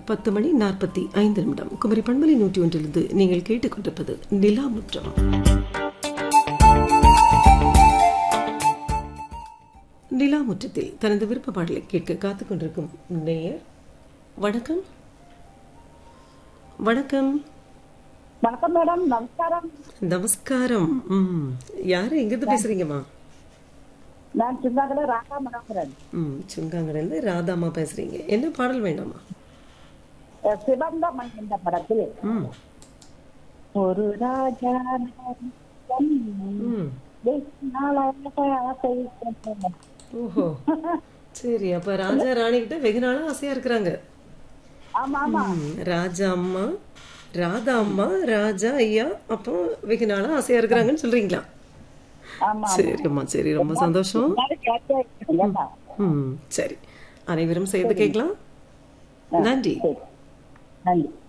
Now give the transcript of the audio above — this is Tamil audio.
பத்து மணி நாற்பத்தி ஐந்து நிமிடம் குமரி பண்பலை நூற்றி ஒன்றிலிருந்து நீங்கள் கேட்டுக்கொண்டிருப்பது நிலா முற்றம் நிலா முற்றத்தில் தனது விருப்ப பாடலை கேட்க காத்துக் கொண்டிருக்கும் நேயர் வணக்கம் வணக்கம் வணக்கம் மேடம் நமஸ்காரம் நமஸ்காரம் ம் யாரு எங்கிருந்து பேசுறீங்கம்மா நான் சின்னகல ராகா மனோகரன் ம் சுங்காங்கடந்து ராதாமா பேசுறீங்க என்ன பாடல் வேண்டாமா அஹ் சிவந்த மண் என்ற படத்தில் ம் ஒரு ராஜா ம் ஆசை கொண்டவன். ஓஹோ சரி அப்ப ராஜா ராணி கிட்ட வெகு நாளா ஆசையா இருக்கிறாங்க ஆமா ஆமா ம், ராஜா அம்மா ராதா அம்மா ராஜா ஐயா அப்போ வெகு நாளா ஆசையா இருக்கிறாங்கன்னு சொல்றீங்களா ஆமா சரி அம்மா சரி ரொம்ப சந்தோஷம் எல்லாரும் கேட்டே இருக்கீங்க. ம் சரி அனைவரும் சேர்ந்து கேட்கலாம் நன்றி சரி. நன்றி